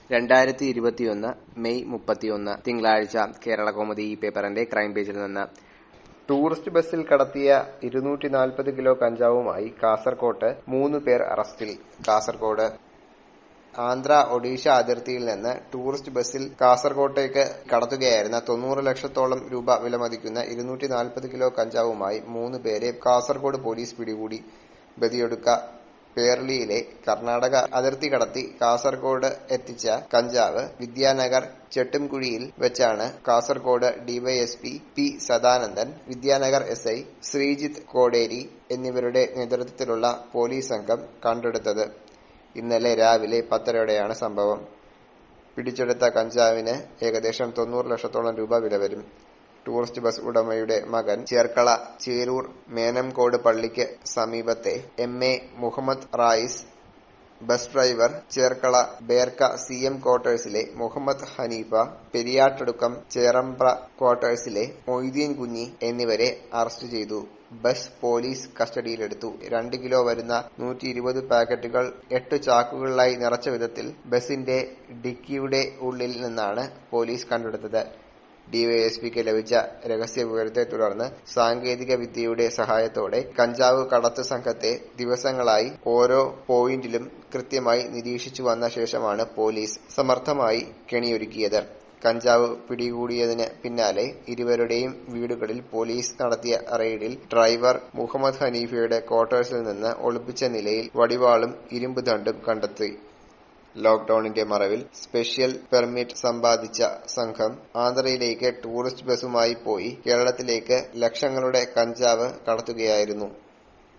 രണ്ടായിരത്തി ഇരുപത്തിയൊന്ന് മെയ് മുപ്പത്തിയൊന്ന് തിങ്കളാഴ്ച കേരള കോമതി ഈ പേപ്പറിന്റെ ക്രൈം പേജിൽ നിന്ന് ടൂറിസ്റ്റ് ബസ്സിൽ കടത്തിയ ഇരുന്നൂറ്റി നാൽപ്പത് കിലോ കഞ്ചാവുമായി കാസർകോട്ട് മൂന്ന് പേർ അറസ്റ്റിൽ കാസർകോട് ആന്ധ്ര ഒഡീഷ അതിർത്തിയിൽ നിന്ന് ടൂറിസ്റ്റ് ബസ്സിൽ കാസർകോട്ടേക്ക് കടത്തുകയായിരുന്ന തൊണ്ണൂറ് ലക്ഷത്തോളം രൂപ വിലമതിക്കുന്ന ഇരുന്നൂറ്റി നാൽപ്പത് കിലോ കഞ്ചാവുമായി മൂന്ന് പേരെ കാസർകോട് പോലീസ് പിടികൂടി ബദിയൊടുക്ക പേർലിയിലെ കർണാടക അതിർത്തി കടത്തി കാസർകോട് എത്തിച്ച കഞ്ചാവ് വിദ്യാനഗർ ചെട്ടുംകുഴിയിൽ വെച്ചാണ് Kasaragod DYSP P Sadanandan Vidyanagar S I Sreejith Koderi എന്നിവരുടെ നേതൃത്വത്തിലുള്ള പോലീസ് സംഘം കണ്ടെടുത്തത് ഇന്നലെ രാവിലെ പത്തരയോടെയാണ് സംഭവം പിടിച്ചെടുത്ത കഞ്ചാവിന് ഏകദേശം തൊണ്ണൂറ് ലക്ഷത്തോളം രൂപ വില വരും ടൂറിസ്റ്റ് ബസ് ഉടമയുടെ മകൻ ചേർക്കള ചേരൂർ മേനംകോട് പള്ളിക്ക് സമീപത്തെ M A Muhammad Rais bus driver Cherkala Berka C M ക്വാർട്ടേഴ്സിലെ മുഹമ്മദ് ഹനീഫ പെരിയാട്ടടുക്കം ചേറമ്പ്ര ക്വാർട്ടേഴ്സിലെ മൊയ്തീൻ കുഞ്ഞി എന്നിവരെ അറസ്റ്റ് ചെയ്തു ബസ് പോലീസ് കസ്റ്റഡിയിലെടുത്തു രണ്ട് കിലോ വരുന്ന നൂറ്റി ഇരുപത് പാക്കറ്റുകൾ എട്ട് ചാക്കുകളിലായി നിറച്ച വിധത്തിൽ ബസിന്റെ ഡിക്കിയുടെ ഉള്ളിൽ നിന്നാണ് പോലീസ് കണ്ടെടുത്തത് ഡിവൈഎസ്പിക്ക് ലഭിച്ച രഹസ്യ വിവരത്തെ തുടർന്ന് സാങ്കേതിക വിദ്യയുടെ സഹായത്തോടെ കഞ്ചാവ് കടത്ത് സംഘത്തെ ദിവസങ്ങളായി ഓരോ പോയിന്റിലും കൃത്യമായി നിരീക്ഷിച്ചു വന്ന ശേഷമാണ് പോലീസ് സമർത്ഥമായി കെണിയൊരുക്കിയത് കഞ്ചാവ് പിടികൂടിയതിന് പിന്നാലെ ഇരുവരുടെയും വീടുകളിൽ പോലീസ് നടത്തിയ റെയ്ഡിൽ ഡ്രൈവർ മുഹമ്മദ് ഹനീഫയുടെ ക്വാർട്ടേഴ്സിൽ നിന്ന് ഒളിപ്പിച്ച നിലയിൽ വടിവാളും ഇരുമ്പ് ദണ്ടും കണ്ടെത്തി ലോക്ഡൌണിന്റെ മറവിൽ സ്പെഷ്യൽ പെർമിറ്റ് സമ്പാദിച്ച സംഘം ആന്ധ്രയിലേക്ക് ടൂറിസ്റ്റ് ബസുമായി പോയി കേരളത്തിലേക്ക് ലക്ഷങ്ങളുടെ കഞ്ചാവ് കടത്തുകയായിരുന്നു